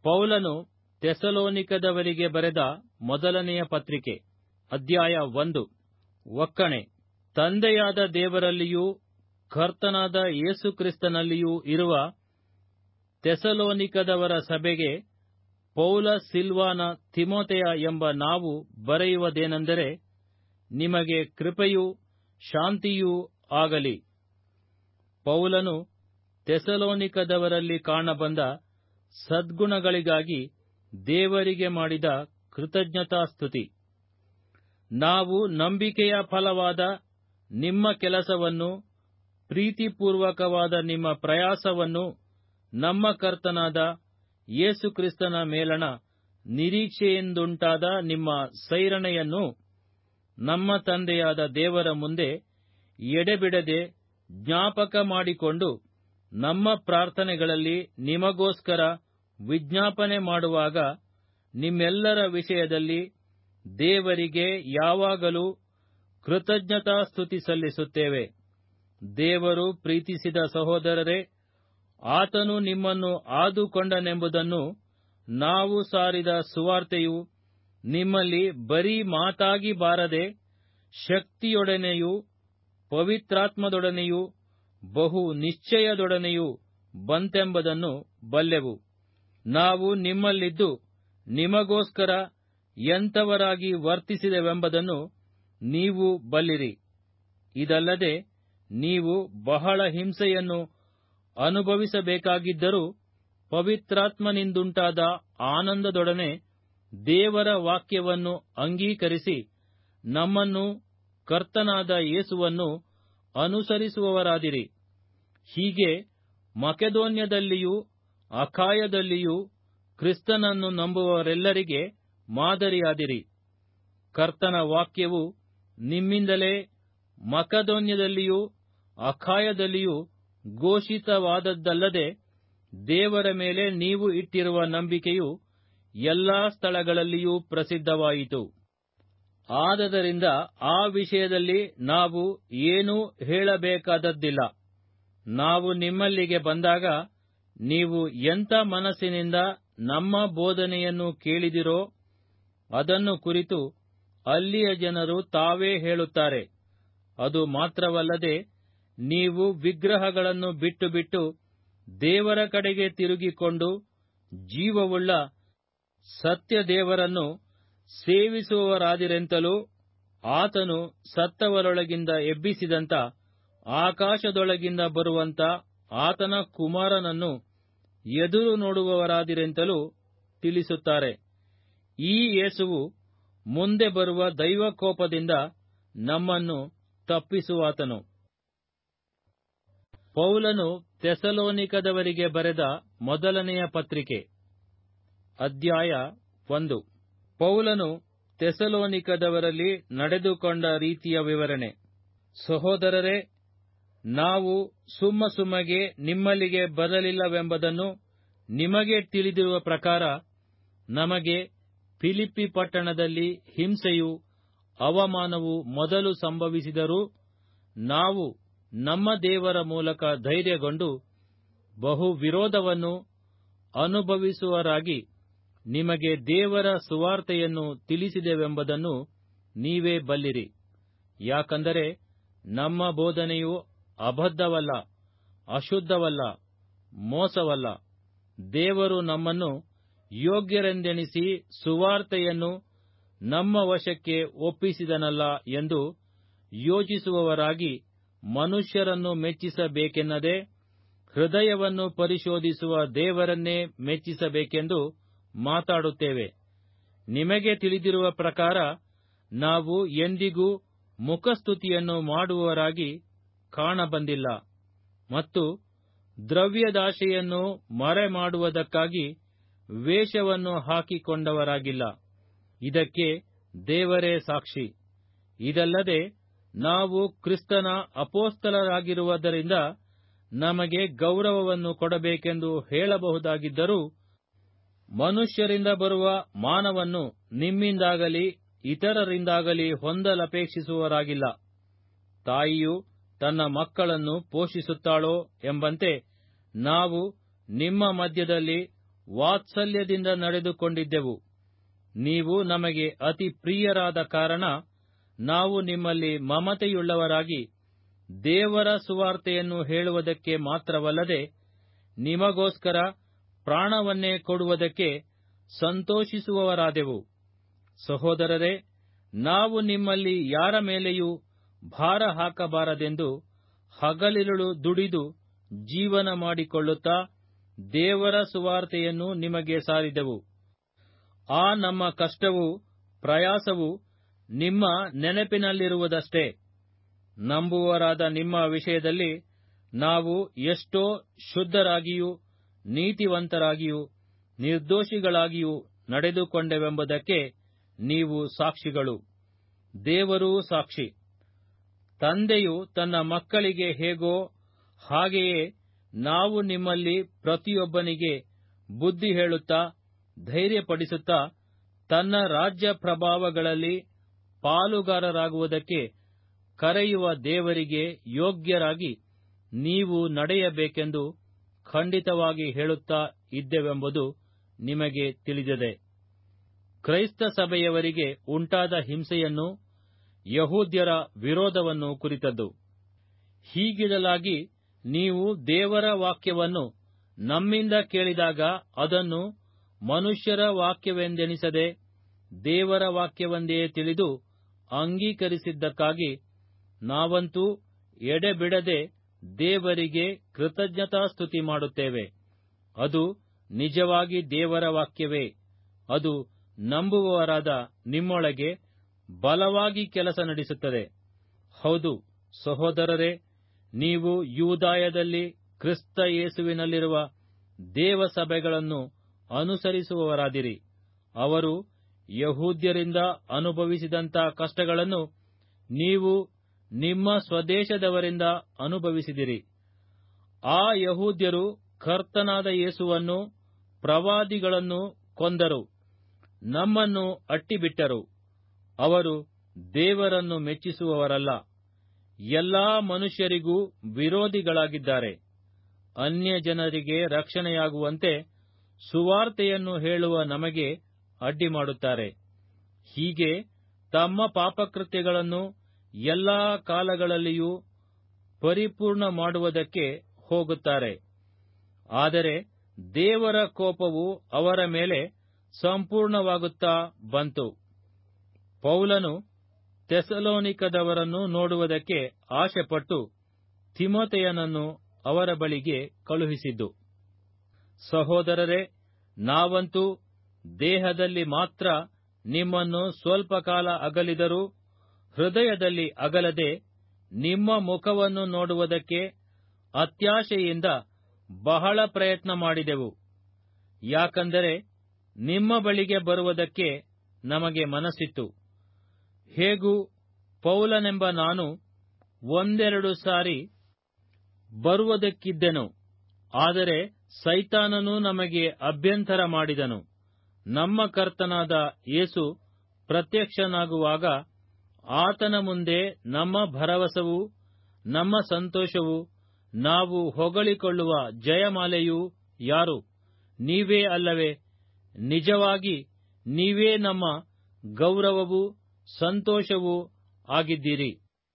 ಪೌಲನು ತೆಸಲೋನಿಕದವರಿಗೆ ಬರೆದ ಮೊದಲನೆಯ ಪತ್ರಿಕೆ ಅಧ್ಯಾಯ ಒಂದು ಒಕ್ಕಣೆ ತಂದೆಯಾದ ದೇವರಲ್ಲಿಯೂ ಕರ್ತನಾದ ಯೇಸುಕ್ರಿಸ್ತನಲ್ಲಿಯೂ ಇರುವ ತೆಸಲೋನಿಕದವರ ಸಭೆಗೆ ಪೌಲ ಸಿಲ್ವಾನ ತಿಮೋತೆಯ ಎಂಬ ನಾವು ಬರೆಯುವುದೇನೆಂದರೆ ನಿಮಗೆ ಕೃಪೆಯೂ ಶಾಂತಿಯೂ ಆಗಲಿ ಪೌಲನು ತೆಸಲೋನಿಕದವರಲ್ಲಿ ಕಾಣಬಂದ ಸದ್ಗುಣಗಳಿಗಾಗಿ ದೇವರಿಗೆ ಮಾಡಿದ ಕೃತಜ್ಞತಾಸ್ತುತಿ ನಾವು ನಂಬಿಕೆಯ ಫಲವಾದ ನಿಮ್ಮ ಕೆಲಸವನ್ನು ಪ್ರೀತಿಪೂರ್ವಕವಾದ ನಿಮ್ಮ ಪ್ರಯಾಸವನ್ನು ನಮ್ಮ ಕರ್ತನಾದ ಯೇಸುಕ್ರಿಸ್ತನ ಮೇಲಣ ನಿರೀಕ್ಷೆಯಿಂದುಂಟಾದ ನಿಮ್ಮ ಸೈರಣೆಯನ್ನು ನಮ್ಮ ತಂದೆಯಾದ ದೇವರ ಮುಂದೆ ಎಡೆಬಿಡದೆ ಜ್ಞಾಪಕ ಮಾಡಿಕೊಂಡು ನಮ್ಮ ಪ್ರಾರ್ಥನೆಗಳಲ್ಲಿ ನಿಮಗೋಸ್ಕರ ವಿಜ್ಞಾಪನೆ ಮಾಡುವಾಗ ನಿಮ್ಮೆಲ್ಲರ ವಿಷಯದಲ್ಲಿ ದೇವರಿಗೆ ಯಾವಾಗಲೂ ಕೃತಜ್ಞತಾಸ್ತುತಿ ಸಲ್ಲಿಸುತ್ತೇವೆ ದೇವರು ಪ್ರೀತಿಸಿದ ಸಹೋದರರೇ ಆತನು ನಿಮ್ಮನ್ನು ಆದುಕೊಂಡನೆಂಬುದನ್ನು ನಾವು ಸಾರಿದ ಸುವಾರ್ತೆಯು ನಿಮ್ಮಲ್ಲಿ ಬರೀ ಮಾತಾಗಿ ಬಾರದೆ ಶಕ್ತಿಯೊಡನೆಯೂ ಪವಿತ್ರಾತ್ಮದೊಡನೆಯೂ ಬಹು ನಿಶ್ಚಯದೊಡನೆಯೂ ಬಂತೆಂಬುದನ್ನು ಬಲ್ಲೆವು ನಾವು ನಿಮ್ಮಲ್ಲಿದ್ದು ನಿಮಗೋಸ್ಕರ ಎಂಥವರಾಗಿ ವರ್ತಿಸಿದೆವೆಂಬುದನ್ನು ನೀವು ಬಲ್ಲಿರಿ ಇದಲ್ಲದೆ ನೀವು ಬಹಳ ಹಿಂಸೆಯನ್ನು ಅನುಭವಿಸಬೇಕಾಗಿದ್ದರೂ ಪವಿತ್ರಾತ್ಮನಿಂದುಂಟಾದ ಆನಂದದೊಡನೆ ದೇವರ ವಾಕ್ಯವನ್ನು ಅಂಗೀಕರಿಸಿ ನಮ್ಮನ್ನು ಕರ್ತನಾದ ಯೇಸುವನ್ನು ಅನುಸರಿಸುವವರಾದಿರಿ ಹೀಗೆ ಮಕೆದೋನ್ಯದಲ್ಲಿಯೂ ಅಖಾಯದಲ್ಲಿಯೂ ಕ್ರಿಸ್ತನನ್ನು ನಂಬುವವರೆಲ್ಲರಿಗೆ ಮಾದರಿಯಾದಿರಿ ಕರ್ತನ ವಾಕ್ಯವು ನಿಮ್ಮಿಂದಲೇ ಮಕದೋನ್ಯದಲ್ಲಿಯೂ ಅಖಾಯದಲ್ಲಿಯೂ ಘೋಷಿತವಾದದ್ದಲ್ಲದೆ ದೇವರ ಮೇಲೆ ನೀವು ಇಟ್ಟಿರುವ ನಂಬಿಕೆಯು ಎಲ್ಲಾ ಸ್ಥಳಗಳಲ್ಲಿಯೂ ಪ್ರಸಿದ್ಧವಾಯಿತು ಆದದರಿಂದ ಆ ವಿಷಯದಲ್ಲಿ ನಾವು ಏನೂ ಹೇಳಬೇಕಾದದ್ದಿಲ್ಲ ನಾವು ನಿಮ್ಮಲ್ಲಿಗೆ ಬಂದಾಗ ನೀವು ಎಂಥ ಮನಸ್ಸಿನಿಂದ ನಮ್ಮ ಬೋಧನೆಯನ್ನು ಕೇಳಿದಿರೋ ಅದನ್ನು ಕುರಿತು ಅಲ್ಲಿಯ ಜನರು ತಾವೇ ಹೇಳುತ್ತಾರೆ ಅದು ಮಾತ್ರವಲ್ಲದೆ ನೀವು ವಿಗ್ರಹಗಳನ್ನು ಬಿಟ್ಟು ಬಿಟ್ಟು ದೇವರ ಕಡೆಗೆ ತಿರುಗಿಕೊಂಡು ಜೀವವುಳ್ಳ ಸತ್ಯ ದೇವರನ್ನು ಸೇವಿಸುವವರಾದಿರೆಂತಲೂ ಆತನು ಸತ್ತವರೊಳಗಿಂದ ಎಬ್ಬಿಸಿದಂತ ಆಕಾಶದೊಳಗಿಂದ ಬರುವಂತ ಆತನ ಕುಮಾರನನ್ನು ಎದುರು ನೋಡುವವರಾದಿರೆಂತಲೂ ತಿಳಿಸುತ್ತಾರೆ ಈ ಯೇಸುವು ಮುಂದೆ ಬರುವ ದೈವಕೋಪದಿಂದ ನಮ್ಮನ್ನು ತಪ್ಪಿಸುವಾತನು ಪೌಲನು ತೆಸಲೋನಿಕದವರಿಗೆ ಬರೆದ ಮೊದಲನೆಯ ಪತ್ರಿಕೆ ಅಧ್ಯಾಯ ಒಂದು ಪೌಲನು ತೆಸಲೋನಿಕದವರಲ್ಲಿ ನಡೆದುಕೊಂಡ ರೀತಿಯ ವಿವರಣೆ ಸಹೋದರರೇ ನಾವು ಸುಮ್ಮ ಸುಮ್ಮಗೆ ನಿಮ್ಮಲ್ಲಿಗೆ ಬರಲಿಲ್ಲವೆಂಬುದನ್ನು ನಿಮಗೆ ತಿಳಿದಿರುವ ಪ್ರಕಾರ ನಮಗೆ ಫಿಲಿಪ್ಪಿ ಪಟ್ಟಣದಲ್ಲಿ ಹಿಂಸೆಯೂ ಅವಮಾನವೂ ಮೊದಲು ಸಂಭವಿಸಿದರೂ ನಾವು ನಮ್ಮ ದೇವರ ಮೂಲಕ ಧೈರ್ಯಗೊಂಡು ಬಹು ವಿರೋಧವನ್ನು ಅನುಭವಿಸುವರಾಗಿ ನಿಮಗೆ ದೇವರ ಸುವಾರ್ತೆಯನ್ನು ತಿಳಿಸಿದೆವೆಂಬುದನ್ನು ನೀವೇ ಬಲ್ಲಿರಿ ಯಾಕಂದರೆ ನಮ್ಮ ಬೋಧನೆಯು ಅಬದ್ಧವಲ್ಲ ಅಶುದ್ಧವಲ್ಲ ಮೋಸವಲ್ಲ ದೇವರು ನಮ್ಮನ್ನು ಯೋಗ್ಯರೆಂದೆಣಿಸಿ ಸುವಾರ್ತೆಯನ್ನು ನಮ್ಮ ವಶಕ್ಕೆ ಒಪ್ಪಿಸಿದನಲ್ಲ ಎಂದು ಯೋಚಿಸುವವರಾಗಿ ಮನುಷ್ಯರನ್ನು ಮೆಚ್ಚಿಸಬೇಕೆನ್ನದೆ ಹೃದಯವನ್ನು ಪರಿಶೋಧಿಸುವ ದೇವರನ್ನೇ ಮೆಚ್ಚಿಸಬೇಕೆಂದು ಮಾತಾಡುತ್ತೇವೆ ನಿಮಗೆ ತಿಳಿದಿರುವ ಪ್ರಕಾರ ನಾವು ಎಂದಿಗೂ ಮುಖಸ್ತುತಿಯನ್ನು ಮಾಡುವವರಾಗಿ ಕಾಣಬಂದಿಲ್ಲ ಮತ್ತು ದ್ರವ್ಯದಾಶೆಯನ್ನು ಮರೆಮಾಡುವುದಕ್ಕಾಗಿ ವೇಷವನ್ನು ಹಾಕಿಕೊಂಡವರಾಗಿಲ್ಲ ಇದಕ್ಕೆ ದೇವರೇ ಸಾಕ್ಷಿ ಇದಲ್ಲದೆ ನಾವು ಕ್ರಿಸ್ತನ ಅಪೋಸ್ತಲರಾಗಿರುವುದರಿಂದ ನಮಗೆ ಗೌರವವನ್ನು ಕೊಡಬೇಕೆಂದು ಹೇಳಬಹುದಾಗಿದ್ದರೂ ಮನುಷ್ಯರಿಂದ ಬರುವ ಮಾನವನ್ನು ನಿಮ್ಮಿಂದಾಗಲಿ ಇತರರಿಂದಾಗಲಿ ಹೊಂದಲಪೇಕ್ಷಿಸುವವರಾಗಿಲ್ಲ ತಾಯಿಯು ತನ್ನ ಮಕ್ಕಳನ್ನು ಪೋಷಿಸುತ್ತಾಳೋ ಎಂಬಂತೆ ನಾವು ನಿಮ್ಮ ಮಧ್ಯದಲ್ಲಿ ವಾತ್ಸಲ್ಯದಿಂದ ನಡೆದುಕೊಂಡಿದ್ದೆವು ನೀವು ನಮಗೆ ಅತಿ ಪ್ರಿಯರಾದ ಕಾರಣ ನಾವು ನಿಮ್ಮಲ್ಲಿ ಮಮತೆಯುಳ್ಳವರಾಗಿ ದೇವರ ಸುವಾರ್ತೆಯನ್ನು ಹೇಳುವುದಕ್ಕೆ ಮಾತ್ರವಲ್ಲದೆ ನಿಮಗೋಸ್ಕರ ಪ್ರಾಣವನ್ನೇ ಕೊಡುವುದಕ್ಕೆ ಸಂತೋಷಿಸುವವರಾದೆವು ಸಹೋದರರೇ ನಾವು ನಿಮ್ಮಲ್ಲಿ ಯಾರ ಮೇಲೆಯೂ ಭಾರ ಹಾಕಬಾರದೆಂದು ಹಗಲಿರುಳು ದುಡಿದು ಜೀವನ ಮಾಡಿಕೊಳ್ಳುತ್ತಾ ದೇವರ ಸುವಾರ್ತೆಯನ್ನು ನಿಮಗೆ ಸಾರಿದೆವು ಆ ನಮ್ಮ ಕಷ್ಟವೂ ಪ್ರಯಾಸವೂ ನಿಮ್ಮ ನೆನಪಿನಲ್ಲಿರುವುದಷ್ಟೇ ನಂಬುವವರಾದ ನಿಮ್ಮ ವಿಷಯದಲ್ಲಿ ನಾವು ಎಷ್ಟೋ ಶುದ್ಧರಾಗಿಯೂ ನೀತಿವಂತರಾಗಿಯೂ ನಿರ್ದೋಷಿಗಳಾಗಿಯೂ ನಡೆದುಕೊಂಡೆವೆಂಬುದಕ್ಕೆ ನೀವು ಸಾಕ್ಷಿಗಳು ದೇವರೂ ಸಾಕ್ಷಿ ತಂದೆಯು ತನ್ನ ಮಕ್ಕಳಿಗೆ ಹೇಗೋ ಹಾಗೆಯೇ ನಾವು ನಿಮ್ಮಲ್ಲಿ ಪ್ರತಿಯೊಬ್ಬನಿಗೆ ಬುದ್ಧಿ ಹೇಳುತ್ತಾ ಧೈರ್ಯಪಡಿಸುತ್ತಾ ತನ್ನ ರಾಜ್ಯ ಪ್ರಭಾವಗಳಲ್ಲಿ ಪಾಲುಗಾರರಾಗುವುದಕ್ಕೆ ಕರೆಯುವ ದೇವರಿಗೆ ಯೋಗ್ಯರಾಗಿ ನೀವು ನಡೆಯಬೇಕೆಂದು ಖಂಡಿತವಾಗಿ ಹೇಳುತ್ತಾ ಇದ್ದೆವೆಂಬುದು ನಿಮಗೆ ತಿಳಿದಿದೆ ಕ್ರೈಸ್ತ ಸಭೆಯವರಿಗೆ ಉಂಟಾದ ಹಿಂಸೆಯನ್ನು ಯಹೂದ್ಯರ ವಿರೋಧವನ್ನು ಕುರಿತದ್ದು ಹೀಗಿರಲಾಗಿ ನೀವು ದೇವರ ವಾಕ್ಯವನ್ನು ನಮ್ಮಿಂದ ಕೇಳಿದಾಗ ಅದನ್ನು ಮನುಷ್ಯರ ವಾಕ್ಯವೆಂದೆಣಿಸದೆ ದೇವರ ವಾಕ್ಯವೆಂದೇ ತಿಳಿದು ಅಂಗೀಕರಿಸಿದ್ದಕ್ಕಾಗಿ ನಾವಂತೂ ಎಡೆಬಿಡದೆ ದೇವರಿಗೆ ಕೃತಜ್ಞತಾಸ್ತುತಿ ಮಾಡುತ್ತೇವೆ ಅದು ನಿಜವಾಗಿ ದೇವರ ವಾಕ್ಯವೇ ಅದು ನಂಬುವವರಾದ ನಿಮ್ಮೊಳಗೆ ಬಲವಾಗಿ ಕೆಲಸ ನಡೆಸುತ್ತದೆ ಹೌದು ಸಹೋದರರೇ ನೀವು ಯೂದಾಯದಲ್ಲಿ ಕ್ರಿಸ್ತ ಯೇಸುವಿನಲ್ಲಿರುವ ದೇವಸಭೆಗಳನ್ನು ಅನುಸರಿಸುವವರಾದಿರಿ ಅವರು ಯಹೂದ್ಯರಿಂದ ಅನುಭವಿಸಿದಂಥ ಕಷ್ಟಗಳನ್ನು ನೀವು ನಿಮ್ಮ ಸ್ವದೇಶದವರಿಂದ ಅನುಭವಿಸಿದಿರಿ ಆ ಯಹೂದ್ಯರು ಕರ್ತನಾದ ಯೇಸುವನ್ನು ಪ್ರವಾದಿಗಳನ್ನು ಕೊಂದರು ನಮ್ಮನ್ನು ಅಟ್ಟಿಬಿಟ್ಟರು ಅವರು ದೇವರನ್ನು ಮೆಚ್ಚಿಸುವವರಲ್ಲ ಎಲ್ಲಾ ಮನುಷ್ಯರಿಗೂ ವಿರೋಧಿಗಳಾಗಿದ್ದಾರೆ ಅನ್ಯ ಜನರಿಗೆ ರಕ್ಷಣೆಯಾಗುವಂತೆ ಸುವಾರ್ತೆಯನ್ನು ಹೇಳುವ ನಮಗೆ ಅಡ್ಡಿ ಮಾಡುತ್ತಾರೆ ಹೀಗೆ ತಮ್ಮ ಪಾಪಕೃತ್ಯಗಳನ್ನು ಎಲ್ಲಾ ಕಾಲಗಳಲ್ಲಿಯೂ ಪರಿಪೂರ್ಣ ಮಾಡುವುದಕ್ಕೆ ಹೋಗುತ್ತಾರೆ ಆದರೆ ದೇವರ ಕೋಪವು ಅವರ ಮೇಲೆ ಸಂಪೂರ್ಣವಾಗುತ್ತಾ ಬಂತು ಪೌಲನು ತೆಸಲೋನಿಕದವರನ್ನು ನೋಡುವುದಕ್ಕೆ ಆಶೆಪಟ್ಟು ತಿಮೋತೆಯನನ್ನು ಅವರ ಬಳಿಗೆ ಕಳುಹಿಸಿದ್ದು ಸಹೋದರರೇ ನಾವಂತೂ ದೇಹದಲ್ಲಿ ಮಾತ್ರ ನಿಮ್ಮನ್ನು ಸ್ವಲ್ಪ ಕಾಲ ಅಗಲಿದರೂ ಹೃದಯದಲ್ಲಿ ಅಗಲದೆ ನಿಮ್ಮ ಮುಖವನ್ನು ನೋಡುವುದಕ್ಕೆ ಅತ್ಯಾಶೆಯಿಂದ ಬಹಳ ಪ್ರಯತ್ನ ಮಾಡಿದೆವು ಯಾಕಂದರೆ ನಿಮ್ಮ ಬಳಿಗೆ ಬರುವುದಕ್ಕೆ ನಮಗೆ ಮನಸ್ಸಿತ್ತು ಹೇಗೂ ಪೌಲನೆಂಬ ನಾನು ಒಂದೆರಡು ಸಾರಿ ಬರುವುದಕ್ಕಿದ್ದೆನು ಆದರೆ ಸೈತಾನನು ನಮಗೆ ಅಭ್ಯಂತರ ಮಾಡಿದನು ನಮ್ಮ ಕರ್ತನಾದ ಯೇಸು ಪ್ರತ್ಯಕ್ಷನಾಗುವಾಗ ಆತನ ಮುಂದೆ ನಮ್ಮ ಭರವಸವು ನಮ್ಮ ಸಂತೋಷವು ನಾವು ಹೊಗಳಿಕೊಳ್ಳುವ ಜಯಮಾಲೆಯೂ ಯಾರು ನೀವೇ ಅಲ್ಲವೇ ನಿಜವಾಗಿ ನೀವೇ ನಮ್ಮ ಗೌರವವೂ ಸಂತೋಷವೂ ಆಗಿದ್ದೀರಿ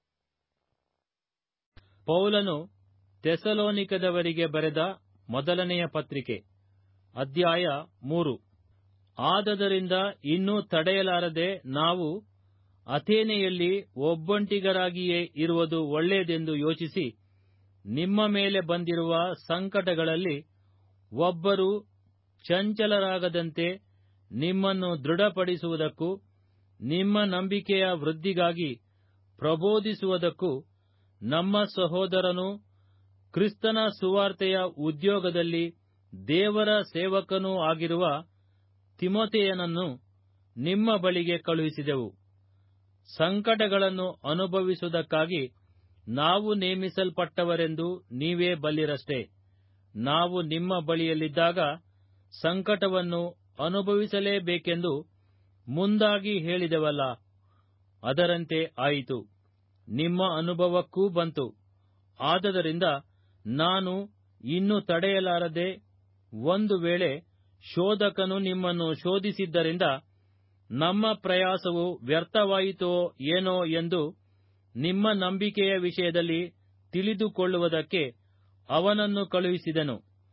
ಪೌಲನು ತೆಸಲೋನಿಕದವರಿಗೆ ಬರೆದ ಮೊದಲನೆಯ ಪತ್ರಿಕೆ ಅಧ್ಯಾಯ ಮೂರು ಆದದರಿಂದ ಇನ್ನೂ ತಡೆಯಲಾರದೆ ನಾವು ಅಥೇನೆಯಲ್ಲಿ ಒಬ್ಬಂಟಿಗರಾಗಿಯೇ ಇರುವುದು ಒಳ್ಳೆಯದೆಂದು ಯೋಚಿಸಿ ನಿಮ್ಮ ಮೇಲೆ ಬಂದಿರುವ ಸಂಕಟಗಳಲ್ಲಿ ಒಬ್ಬರು ಚಂಚಲರಾಗದಂತೆ ನಿಮ್ಮನ್ನು ದೃಢಪಡಿಸುವುದಕ್ಕೂ ನಿಮ್ಮ ನಂಬಿಕೆಯ ವೃದ್ಧಿಗಾಗಿ ಪ್ರಬೋಧಿಸುವುದಕ್ಕೂ ನಮ್ಮ ಸಹೋದರನೂ ಕ್ರಿಸ್ತನ ಸುವಾರ್ತೆಯ ಉದ್ಯೋಗದಲ್ಲಿ ದೇವರ ಸೇವಕನೂ ಆಗಿರುವ ತಿಮೋತೆಯನನ್ನು ನಿಮ್ಮ ಬಳಿಗೆ ಕಳುಹಿಸಿದೆವು ಸಂಕಟಗಳನ್ನು ಅನುಭವಿಸುವುದಕ್ಕಾಗಿ ನಾವು ನೇಮಿಸಲ್ಪಟ್ಟವರೆಂದು ನೀವೇ ಬಲ್ಲಿರಷ್ಟೇ ನಾವು ನಿಮ್ಮ ಬಳಿಯಲ್ಲಿದ್ದಾಗ ಸಂಕಟವನ್ನು ಅನುಭವಿಸಲೇಬೇಕೆಂದು ಮುಂದಾಗಿ ಹೇಳಿದೆವಲ್ಲ ಅದರಂತೆ ಆಯಿತು ನಿಮ್ಮ ಅನುಭವಕ್ಕೂ ಬಂತು ಆದದರಿಂದ ನಾನು ಇನ್ನು ತಡೆಯಲಾರದೆ ಒಂದು ವೇಳೆ ಶೋಧಕನು ನಿಮ್ಮನ್ನು ಶೋಧಿಸಿದ್ದರಿಂದ ನಮ್ಮ ಪ್ರಯಾಸವು ವ್ಯರ್ಥವಾಯಿತೋ ಏನೋ ಎಂದು ನಿಮ್ಮ ನಂಬಿಕೆಯ ವಿಷಯದಲ್ಲಿ ತಿಳಿದುಕೊಳ್ಳುವುದಕ್ಕೆ ಅವನನ್ನು ಕಳುಹಿಸಿದನು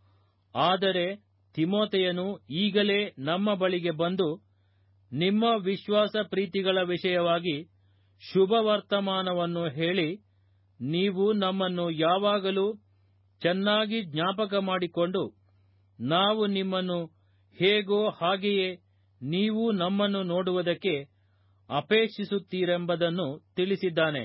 ಆದರೆ ತಿಮೋತೆಯನು ಈಗಲೇ ನಮ್ಮ ಬಳಿಗೆ ಬಂದು ನಿಮ್ಮ ವಿಶ್ವಾಸ ಪ್ರೀತಿಗಳ ವಿಷಯವಾಗಿ ಶುಭವರ್ತಮಾನವನ್ನು ಹೇಳಿ ನೀವು ನಮ್ಮನ್ನು ಯಾವಾಗಲೂ ಚೆನ್ನಾಗಿ ಜ್ಞಾಪಕ ಮಾಡಿಕೊಂಡು ನಾವು ನಿಮ್ಮನ್ನು ಹೇಗೋ ಹಾಗೆಯೇ ನೀವು ನಮ್ಮನ್ನು ನೋಡುವುದಕ್ಕೆ ಅಪೇಕ್ಷಿಸುತ್ತೀರೆಂಬುದನ್ನು ತಿಳಿಸಿದ್ದಾನೆ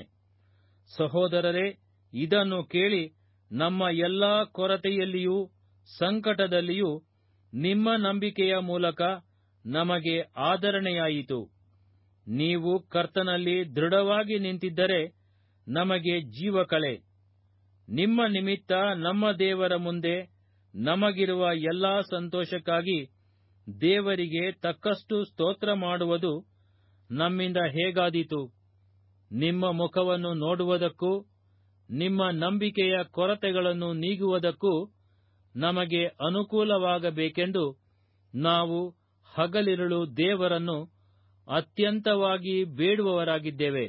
ಸಹೋದರರೇ ಇದನ್ನು ಕೇಳಿ ನಮ್ಮ ಎಲ್ಲಾ ಕೊರತೆಯಲ್ಲಿಯೂ ಸಂಕಟದಲ್ಲಿಯೂ ನಿಮ್ಮ ನಂಬಿಕೆಯ ಮೂಲಕ ನಮಗೆ ಆದರಣೆಯಾಯಿತು ನೀವು ಕರ್ತನಲ್ಲಿ ದೃಢವಾಗಿ ನಿಂತಿದ್ದರೆ ನಮಗೆ ಜೀವಕಳೆ ನಿಮ್ಮ ನಿಮಿತ್ತ ನಮ್ಮ ದೇವರ ಮುಂದೆ ನಮಗಿರುವ ಎಲ್ಲಾ ಸಂತೋಷಕ್ಕಾಗಿ ದೇವರಿಗೆ ತಕ್ಕಷ್ಟು ಸ್ತೋತ್ರ ಮಾಡುವುದು ನಮ್ಮಿಂದ ಹೇಗಾದೀತು ನಿಮ್ಮ ಮುಖವನ್ನು ನೋಡುವುದಕ್ಕೂ ನಿಮ್ಮ ನಂಬಿಕೆಯ ಕೊರತೆಗಳನ್ನು ನೀಗುವುದಕ್ಕೂ ನಮಗೆ ಅನುಕೂಲವಾಗಬೇಕೆಂದು ನಾವು ಹಗಲಿರುಳು ದೇವರನ್ನು ಅತ್ಯಂತವಾಗಿ ಬೇಡುವವರಾಗಿದ್ದೇವೆ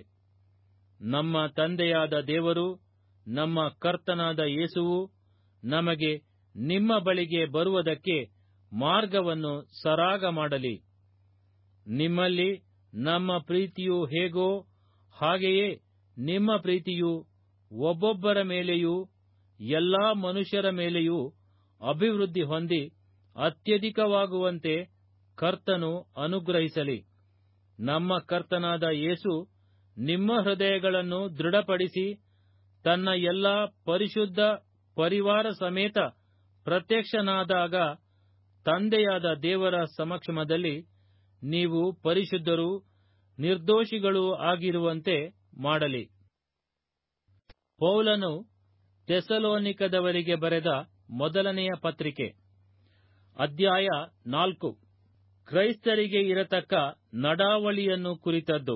ನಮ್ಮ ತಂದೆಯಾದ ದೇವರು ನಮ್ಮ ಕರ್ತನಾದ ಯೇಸುವು ನಮಗೆ ನಿಮ್ಮ ಬಳಿಗೆ ಬರುವುದಕ್ಕೆ ಮಾರ್ಗವನ್ನು ಸರಾಗ ಮಾಡಲಿ ನಿಮ್ಮಲ್ಲಿ ನಮ್ಮ ಪ್ರೀತಿಯು ಹೇಗೋ ಹಾಗೆಯೇ ನಿಮ್ಮ ಪ್ರೀತಿಯು ಒಬ್ಬೊಬ್ಬರ ಮೇಲೆಯೂ ಎಲ್ಲಾ ಮನುಷ್ಯರ ಮೇಲೆಯೂ ಅಭಿವೃದ್ಧಿ ಹೊಂದಿ ಅತ್ಯಧಿಕವಾಗುವಂತೆ ಕರ್ತನು ಅನುಗ್ರಹಿಸಲಿ ನಮ್ಮ ಕರ್ತನಾದ ಯೇಸು ನಿಮ್ಮ ಹೃದಯಗಳನ್ನು ದೃಢಪಡಿಸಿ ತನ್ನ ಎಲ್ಲಾ ಪರಿಶುದ್ಧ ಪರಿವಾರ ಸಮೇತ ಪ್ರತ್ಯಕ್ಷನಾದಾಗ ತಂದೆಯಾದ ದೇವರ ಸಮಕ್ಷಮದಲ್ಲಿ ನೀವು ಪರಿಶುದ್ಧರೂ ನಿರ್ದೋಷಿಗಳೂ ಆಗಿರುವಂತೆ ಮಾಡಲಿ ಪೌಲನು ತೆಸಲೋನಿಕದವರಿಗೆ ಬರೆದ ಮೊದಲನೆಯ ಪತ್ರಿಕೆ ಅಧ್ಯಾಯ ನಾಲ್ಕು ಕ್ರೈಸ್ತರಿಗೆ ಇರತಕ್ಕ ನಡಾವಳಿಯನ್ನು ಕುರಿತದ್ದು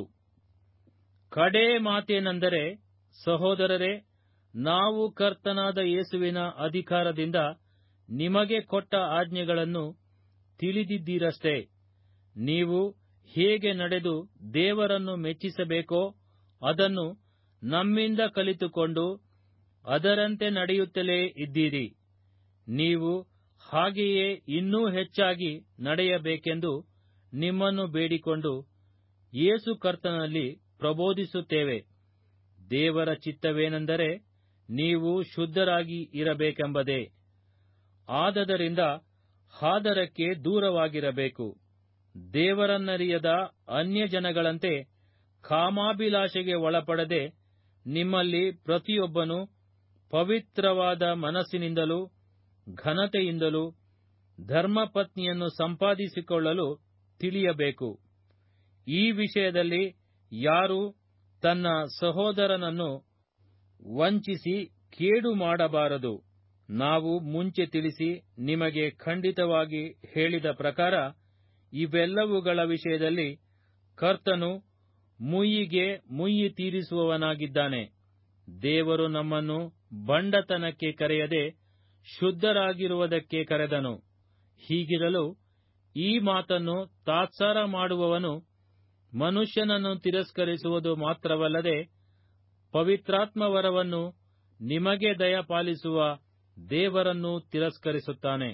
ಕಡೇ ಮಾತೇನೆಂದರೆ ಸಹೋದರರೇ ನಾವು ಕರ್ತನಾದ ಯೇಸುವಿನ ಅಧಿಕಾರದಿಂದ ನಿಮಗೆ ಕೊಟ್ಟ ಆಜ್ಞೆಗಳನ್ನು ತಿಳಿದಿದ್ದೀರಷ್ಟೇ ನೀವು ಹೇಗೆ ನಡೆದು ದೇವರನ್ನು ಮೆಚ್ಚಿಸಬೇಕೋ ಅದನ್ನು ನಮ್ಮಿಂದ ಕಲಿತುಕೊಂಡು ಅದರಂತೆ ನಡೆಯುತ್ತಲೇ ಇದ್ದೀರಿ ನೀವು ಹಾಗೆಯೇ ಇನ್ನೂ ಹೆಚ್ಚಾಗಿ ನಡೆಯಬೇಕೆಂದು ನಿಮ್ಮನ್ನು ಬೇಡಿಕೊಂಡು ಯೇಸು ಕರ್ತನಲ್ಲಿ ಪ್ರಬೋಧಿಸುತ್ತೇವೆ ದೇವರ ಚಿತ್ತವೇನೆಂದರೆ ನೀವು ಶುದ್ಧರಾಗಿ ಇರಬೇಕೆಂಬುದೇ ಆದದರಿಂದ ಹಾದರಕ್ಕೆ ದೂರವಾಗಿರಬೇಕು ದೇವರನ್ನರಿಯದ ಅನ್ಯಜನಗಳಂತೆ ಕಾಮಾಭಿಲಾಷೆಗೆ ಒಳಪಡದೆ ನಿಮ್ಮಲ್ಲಿ ಪ್ರತಿಯೊಬ್ಬನು ಪವಿತ್ರವಾದ ಮನಸ್ಸಿನಿಂದಲೂ ಘನತೆಯಿಂದಲೂ ಧರ್ಮಪತ್ನಿಯನ್ನು ಸಂಪಾದಿಸಿಕೊಳ್ಳಲು ತಿಳಿಯಬೇಕು ಈ ವಿಷಯದಲ್ಲಿ ಯಾರೂ ತನ್ನ ಸಹೋದರನನ್ನು ವಂಚಿಸಿ ಕೇಡು ಮಾಡಬಾರದು ನಾವು ಮುಂಚೆ ತಿಳಿಸಿ ನಿಮಗೆ ಖಂಡಿತವಾಗಿ ಹೇಳಿದ ಪ್ರಕಾರ ಇವೆಲ್ಲವುಗಳ ವಿಷಯದಲ್ಲಿ ಕರ್ತನು ಮುಯ್ಯಿಗೆ ಮುಯ್ಯಿ ತೀರಿಸುವವನಾಗಿದ್ದಾನೆ ದೇವರು ನಮ್ಮನ್ನು ಬಂಡತನಕ್ಕೆ ಕರೆಯದೆ ಶುದ್ಧರಾಗಿರುವುದಕ್ಕೆ ಕರೆದನು ಹೀಗಿರಲು ಈ ಮಾತನ್ನು ತಾತ್ಸಾರ ಮಾಡುವವನು ಮನುಷ್ಯನನ್ನು ತಿರಸ್ಕರಿಸುವುದು ಮಾತ್ರವಲ್ಲದೆ ಪವಿತ್ರಾತ್ಮವರವನ್ನು ನಿಮಗೆ ದಯಪಾಲಿಸುವ ದೇವರನ್ನು ತಿರಸ್ಕರಿಸುತ್ತಾನೆ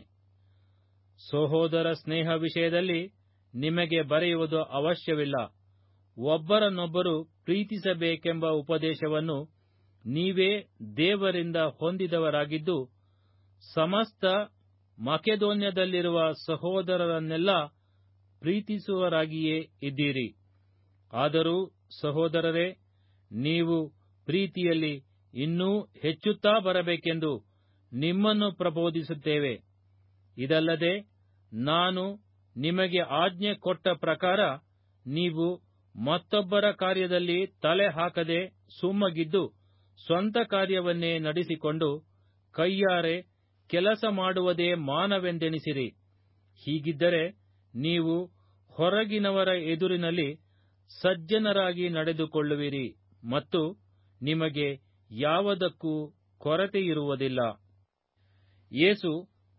ಸಹೋದರ ಸ್ನೇಹ ವಿಷಯದಲ್ಲಿ ನಿಮಗೆ ಬರೆಯುವುದು ಅವಶ್ಯವಿಲ್ಲ ಒಬ್ಬರನ್ನೊಬ್ಬರು ಪ್ರೀತಿಸಬೇಕೆಂಬ ಉಪದೇಶವನ್ನು ನೀವೇ ದೇವರಿಂದ ಹೊಂದಿದವರಾಗಿದ್ದು ಸಮಸ್ತ ಮಕೆದೋನ್ಯದಲ್ಲಿರುವ ಸಹೋದರರನ್ನೆಲ್ಲ ಪ್ರೀತಿಸುವರಾಗಿಯೇ ಇದ್ದೀರಿ ಆದರೂ ಸಹೋದರರೇ ನೀವು ಪ್ರೀತಿಯಲ್ಲಿ ಇನ್ನೂ ಹೆಚ್ಚುತ್ತಾ ಬರಬೇಕೆಂದು ನಿಮ್ಮನ್ನು ಪ್ರಬೋಧಿಸುತ್ತೇವೆ ಇದಲ್ಲದೆ ನಾನು ನಿಮಗೆ ಆಜ್ಞೆ ಕೊಟ್ಟ ಪ್ರಕಾರ ನೀವು ಮತ್ತೊಬ್ಬರ ಕಾರ್ಯದಲ್ಲಿ ತಲೆ ಹಾಕದೆ ಸುಮ್ಮಗಿದ್ದು ಸ್ವಂತ ಕಾರ್ಯವನ್ನೇ ನಡೆಸಿಕೊಂಡು ಕೈಯಾರೆ ಕೆಲಸ ಮಾಡುವುದೇ ಮಾನವೆಂದೆಣಿಸಿರಿ ಹೀಗಿದ್ದರೆ ನೀವು ಹೊರಗಿನವರ ಎದುರಿನಲ್ಲಿ ಸಜ್ಜನರಾಗಿ ನಡೆದುಕೊಳ್ಳುವಿರಿ ಮತ್ತು ನಿಮಗೆ ಯಾವುದಕ್ಕೂ ಕೊರತೆಯಿರುವುದಿಲ್ಲ ಯೇಸು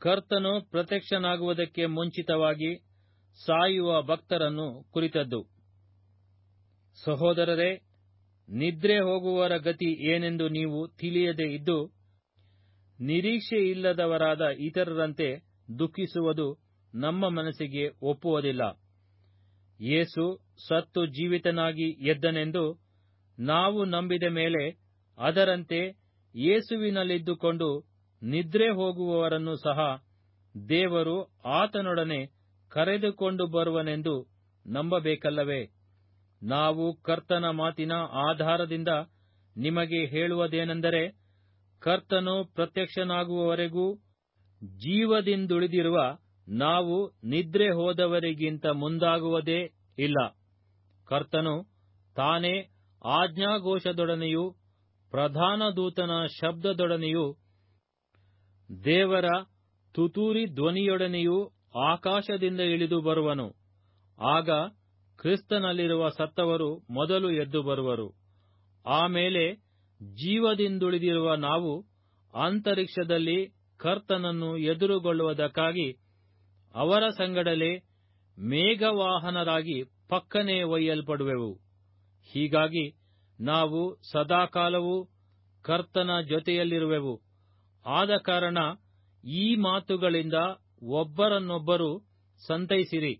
ಕರ್ತನು ಪ್ರತ್ಯಕ್ಷನಾಗುವುದಕ್ಕೆ ಮುಂಚಿತವಾಗಿ ಸಾಯುವ ಭಕ್ತರನ್ನು ಕುರಿತದ್ದು ಸಹೋದರರೇ ನಿದ್ರೆ ಹೋಗುವವರ ಗತಿ ಏನೆಂದು ನೀವು ತಿಳಿಯದೆ ಇದ್ದು ನಿರೀಕ್ಷೆಯಿಲ್ಲದವರಾದ ಇತರರಂತೆ ದುಃಖಿಸುವುದು ನಮ್ಮ ಮನಸ್ಸಿಗೆ ಒಪ್ಪುವುದಿಲ್ಲ ಯೇಸು ಸತ್ತು ಜೀವಿತನಾಗಿ ಎದ್ದನೆಂದು ನಾವು ನಂಬಿದ ಮೇಲೆ ಅದರಂತೆ ಯೇಸುವಿನಲ್ಲಿದ್ದುಕೊಂಡು ನಿದ್ರೆ ಹೋಗುವವರನ್ನು ಸಹ ದೇವರು ಆತನೊಡನೆ ಕರೆದುಕೊಂಡು ಬರುವನೆಂದು ನಂಬಬೇಕಲ್ಲವೇ ನಾವು ಕರ್ತನ ಮಾತಿನ ಆಧಾರದಿಂದ ನಿಮಗೆ ಹೇಳುವುದೇನೆಂದರೆ ಕರ್ತನು ಪ್ರತ್ಯಕ್ಷನಾಗುವವರೆಗೂ ಜೀವದಿಂದುಳಿದಿರುವ ನಾವು ನಿದ್ರೆ ಹೋದವರಿಗಿಂತ ಮುಂದಾಗುವುದೇ ಇಲ್ಲ ಕರ್ತನು ತಾನೇ ಆಜ್ಞಾಘೋಷದೊಡನೆಯೂ ಪ್ರಧಾನ ದೂತನ ಶಬ್ದದೊಡನೆಯೂ ದೇವರ ತುತೂರಿ ಧ್ವನಿಯೊಡನೆಯೂ ಆಕಾಶದಿಂದ ಇಳಿದು ಬರುವನು ಆಗ ಕ್ರಿಸ್ತನಲ್ಲಿರುವ ಸತ್ತವರು ಮೊದಲು ಎದ್ದು ಬರುವರು ಆಮೇಲೆ ಜೀವದಿಂದುಳಿದಿರುವ ನಾವು ಅಂತರಿಕ್ಷದಲ್ಲಿ ಕರ್ತನನ್ನು ಎದುರುಗೊಳ್ಳುವುದಕ್ಕಾಗಿ ಅವರ ಸಂಗಡಲೇ ಮೇಘವಾಹನರಾಗಿ ಪಕ್ಕನೆ ಒಯ್ಯಲ್ಪಡುವೆವು ಹೀಗಾಗಿ ನಾವು ಸದಾಕಾಲವೂ ಕರ್ತನ ಜೊತೆಯಲ್ಲಿರುವೆವು ಆದ ಕಾರಣ ಈ ಮಾತುಗಳಿಂದ ಒಬ್ಬರನ್ನೊಬ್ಬರು ಸಂತೈಸಿರಿ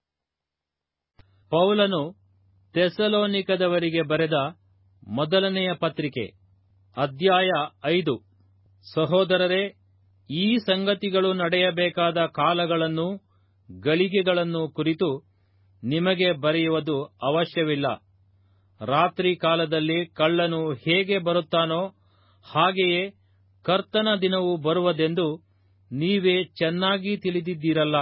ಪೌಲನು ತೆಸಲೋನಿಕದವರಿಗೆ ಬರೆದ ಮೊದಲನೆಯ ಪತ್ರಿಕೆ ಅಧ್ಯಾಯ ಐದು ಸಹೋದರರೇ ಈ ಸಂಗತಿಗಳು ನಡೆಯಬೇಕಾದ ಕಾಲಗಳನ್ನು ಗಳಿಗೆಗಳನ್ನು ಕುರಿತು ನಿಮಗೆ ಬರೆಯುವುದು ಅವಶ್ಯವಿಲ್ಲ ರಾತ್ರಿ ಕಾಲದಲ್ಲಿ ಕಳ್ಳನು ಹೇಗೆ ಬರುತ್ತಾನೋ ಹಾಗೆಯೇ ಕರ್ತನ ದಿನವು ಬರುವುದೆಂದು ನೀವೇ ಚೆನ್ನಾಗಿ ತಿಳಿದಿದ್ದೀರಲ್ಲ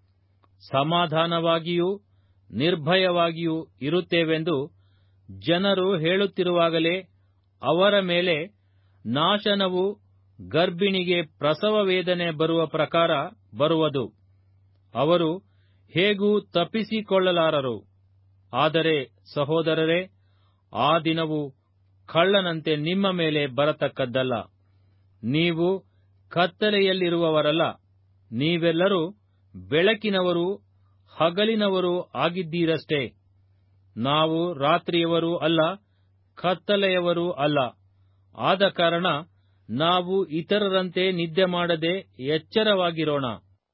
ಸಮಾಧಾನವಾಗಿಯೂ ನಿರ್ಭಯವಾಗಿಯೂ ಇರುತ್ತೇವೆಂದು ಜನರು ಹೇಳುತ್ತಿರುವಾಗಲೇ ಅವರ ಮೇಲೆ ನಾಶನವು ಗರ್ಭಿಣಿಗೆ ಪ್ರಸವ ವೇದನೆ ಬರುವ ಪ್ರಕಾರ ಬರುವುದು ಅವರು ಹೇಗೂ ತಪ್ಪಿಸಿಕೊಳ್ಳಲಾರರು ಆದರೆ ಸಹೋದರರೇ ಆ ದಿನವು ಕಳ್ಳನಂತೆ ನಿಮ್ಮ ಮೇಲೆ ಬರತಕ್ಕದ್ದಲ್ಲ ನೀವು ಕತ್ತಲೆಯಲ್ಲಿರುವವರಲ್ಲ ನೀವೆಲ್ಲರೂ ಬೆಳಕಿನವರು ಹಗಲಿನವರು ಆಗಿದ್ದೀರಷ್ಟೇ ನಾವು ರಾತ್ರಿಯವರೂ ಅಲ್ಲ ಕತ್ತಲೆಯವರೂ ಅಲ್ಲ ಆದ ಕಾರಣ ನಾವು ಇತರರಂತೆ ನಿದ್ದೆ ಮಾಡದೆ ಎಚ್ಚರವಾಗಿರೋಣ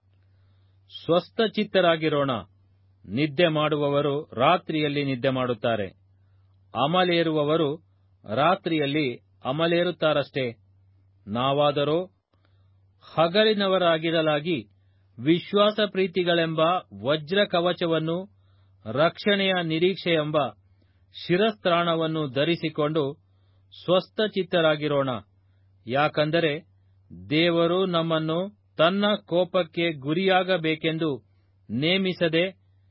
ಸ್ವಸ್ಥಚಿತ್ತರಾಗಿರೋಣ ನಿದ್ದೆ ಮಾಡುವವರು ರಾತ್ರಿಯಲ್ಲಿ ನಿದ್ದೆ ಮಾಡುತ್ತಾರೆ ಅಮಲೇರುವವರು ರಾತ್ರಿಯಲ್ಲಿ ಅಮಲೇರುತ್ತಾರಷ್ಟೇ ನಾವಾದರೋ ಹಗಲಿನವರಾಗಿರಲಾಗಿ ವಿಶ್ವಾಸ ಪ್ರೀತಿಗಳೆಂಬ ವಜ್ರ ಕವಚವನ್ನು ರಕ್ಷಣೆಯ ನಿರೀಕ್ಷೆಯೆಂಬ ಶಿರಸ್ತ್ರಾಣವನ್ನು ಧರಿಸಿಕೊಂಡು ಸ್ವಸ್ಥಚಿತ್ತರಾಗಿರೋಣ ಯಾಕಂದರೆ ದೇವರು ನಮ್ಮನ್ನು ತನ್ನ ಕೋಪಕ್ಕೆ ಗುರಿಯಾಗಬೇಕೆಂದು ನೇಮಿಸದೆ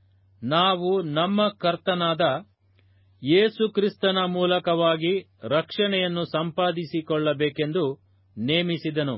ನಾವು ನಮ್ಮ ಕರ್ತನಾದ ಯೇಸು ಕ್ರಿಸ್ತನ ಮೂಲಕವಾಗಿ ರಕ್ಷಣೆಯನ್ನು ಸಂಪಾದಿಸಿಕೊಳ್ಳಬೇಕೆಂದು ನೇಮಿಸಿದನು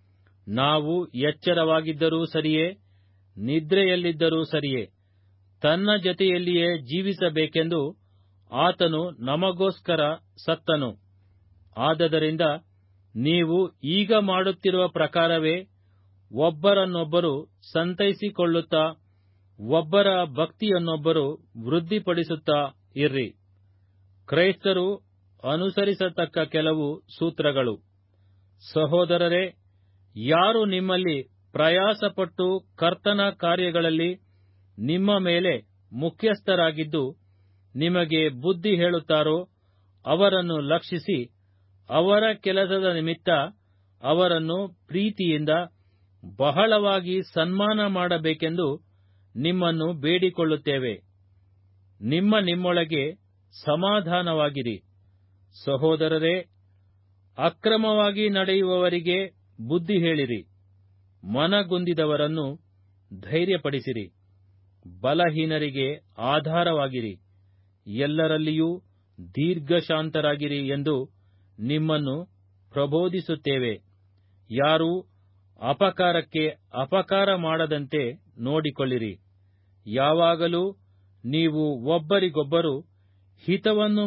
ನಾವು ಎಚ್ಚರವಾಗಿದ್ದರೂ ಸರಿಯೇ ನಿದ್ರೆಯಲ್ಲಿದ್ದರೂ ಸರಿಯೇ ತನ್ನ ಜೊತೆಯಲ್ಲಿಯೇ ಜೀವಿಸಬೇಕೆಂದು ಆತನು ನಮಗೋಸ್ಕರ ಸತ್ತನು ಆದದರಿಂದ ನೀವು ಈಗ ಮಾಡುತ್ತಿರುವ ಪ್ರಕಾರವೇ ಒಬ್ಬರನ್ನೊಬ್ಬರು ಸಂತೈಸಿಕೊಳ್ಳುತ್ತಾ ಒಬ್ಬರ ಭಕ್ತಿಯನ್ನೊಬ್ಬರು ವೃದ್ಧಿಪಡಿಸುತ್ತಾ ಇರ್ರಿ ಕ್ರೈಸ್ತರು ಅನುಸರಿಸತಕ್ಕ ಕೆಲವು ಸೂತ್ರಗಳು ಸಹೋದರರೇ ಯಾರು ನಿಮ್ಮಲ್ಲಿ ಪ್ರಯಾಸಪಟ್ಟು ಕರ್ತನ ಕಾರ್ಯಗಳಲ್ಲಿ ನಿಮ್ಮ ಮೇಲೆ ಮುಖ್ಯಸ್ಥರಾಗಿದ್ದು ನಿಮಗೆ ಬುದ್ಧಿ ಹೇಳುತ್ತಾರೋ ಅವರನ್ನು ಲಕ್ಷಿಸಿ ಅವರ ಕೆಲಸದ ನಿಮಿತ್ತ ಅವರನ್ನು ಪ್ರೀತಿಯಿಂದ ಬಹಳವಾಗಿ ಸನ್ಮಾನ ಮಾಡಬೇಕೆಂದು ನಿಮ್ಮನ್ನು ಬೇಡಿಕೊಳ್ಳುತ್ತೇವೆ ನಿಮ್ಮ ನಿಮ್ಮೊಳಗೆ ಸಮಾಧಾನವಾಗಿರಿ ಸಹೋದರರೇ ಅಕ್ರಮವಾಗಿ ನಡೆಯುವವರಿಗೆ ಬುದ್ಧಿ ಹೇಳಿರಿ ಮನಗುಂದಿದವರನ್ನು ಧೈರ್ಯಪಡಿಸಿರಿ ಬಲಹೀನರಿಗೆ ಆಧಾರವಾಗಿರಿ ಎಲ್ಲರಲ್ಲಿಯೂ ದೀರ್ಘಶಾಂತರಾಗಿರಿ ಎಂದು ನಿಮ್ಮನ್ನು ಪ್ರಬೋಧಿಸುತ್ತೇವೆ ಯಾರೂ ಅಪಕಾರಕ್ಕೆ ಅಪಕಾರ ಮಾಡದಂತೆ ನೋಡಿಕೊಳ್ಳಿರಿ ಯಾವಾಗಲೂ ನೀವು ಒಬ್ಬರಿಗೊಬ್ಬರು ಹಿತವನ್ನು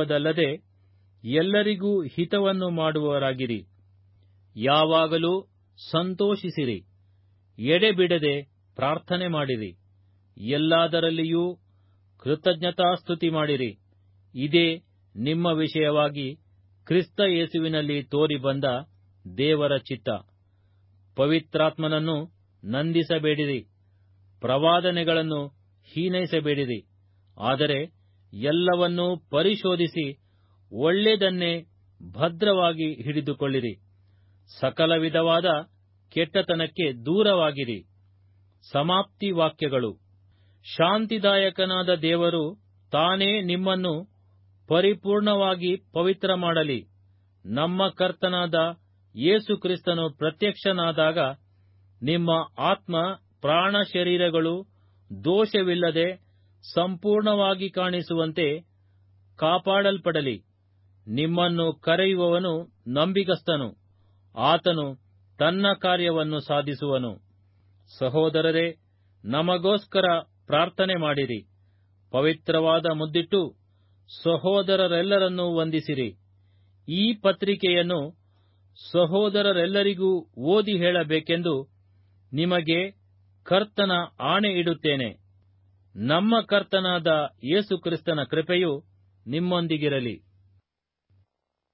ಮಾಡಿಕೊಂಡಿರುವುದಲ್ಲದೆ ಎಲ್ಲರಿಗೂ ಹಿತವನ್ನು ಮಾಡುವವರಾಗಿರಿ ಯಾವಾಗಲೂ ಸಂತೋಷಿಸಿರಿ ಎಡೆಬಿಡದೆ ಪ್ರಾರ್ಥನೆ ಮಾಡಿರಿ ಎಲ್ಲದರಲ್ಲಿಯೂ ಕೃತಜ್ಞತಾಸ್ತುತಿ ಮಾಡಿರಿ ಇದೇ ನಿಮ್ಮ ವಿಷಯವಾಗಿ ಕ್ರಿಸ್ತ ಯೇಸುವಿನಲ್ಲಿ ತೋರಿ ಬಂದ ದೇವರ ಚಿತ್ತ ಪವಿತ್ರಾತ್ಮನನ್ನು ನಂದಿಸಬೇಡಿರಿ ಪ್ರವಾದನೆಗಳನ್ನು ಹೀನೈಸಬೇಡಿರಿ ಆದರೆ ಎಲ್ಲವನ್ನೂ ಪರಿಶೋಧಿಸಿ ಒಳ್ಳೆಯದನ್ನೇ ಭದ್ರವಾಗಿ ಹಿಡಿದುಕೊಳ್ಳಿರಿ ಸಕಲ ವಿಧವಾದ ಕೆಟ್ಟತನಕ್ಕೆ ದೂರವಾಗಿರಿ ಸಮಾಪ್ತಿ ವಾಕ್ಯಗಳು ಶಾಂತಿದಾಯಕನಾದ ದೇವರು ತಾನೇ ನಿಮ್ಮನ್ನು ಪರಿಪೂರ್ಣವಾಗಿ ಪವಿತ್ರ ಮಾಡಲಿ ನಮ್ಮ ಕರ್ತನಾದ ಯೇಸು ಕ್ರಿಸ್ತನು ಪ್ರತ್ಯಕ್ಷನಾದಾಗ ನಿಮ್ಮ ಆತ್ಮ ಪ್ರಾಣ ಶರೀರಗಳು ದೋಷವಿಲ್ಲದೆ ಸಂಪೂರ್ಣವಾಗಿ ಕಾಣಿಸುವಂತೆ ಕಾಪಾಡಲ್ಪಡಲಿ ನಿಮ್ಮನ್ನು ಕರೆಯುವವನು ನಂಬಿಗಸ್ತನು ಆತನು ತನ್ನ ಕಾರ್ಯವನ್ನು ಸಾಧಿಸುವನು ಸಹೋದರರೇ ನಮಗೋಸ್ಕರ ಪ್ರಾರ್ಥನೆ ಮಾಡಿರಿ ಪವಿತ್ರವಾದ ಮುದ್ದಿಟ್ಟು ಸಹೋದರರೆಲ್ಲರನ್ನೂ ವಂದಿಸಿರಿ ಈ ಪತ್ರಿಕೆಯನ್ನು ಸಹೋದರರೆಲ್ಲರಿಗೂ ಓದಿ ಹೇಳಬೇಕೆಂದು ನಿಮಗೆ ಕರ್ತನ ಆಣೆ ಇಡುತ್ತೇನೆ ನಮ್ಮ ಕರ್ತನಾದ ಯೇಸು ಕ್ರಿಸ್ತನ ಕೃಪೆಯು ನಿಮ್ಮೊಂದಿಗಿರಲಿ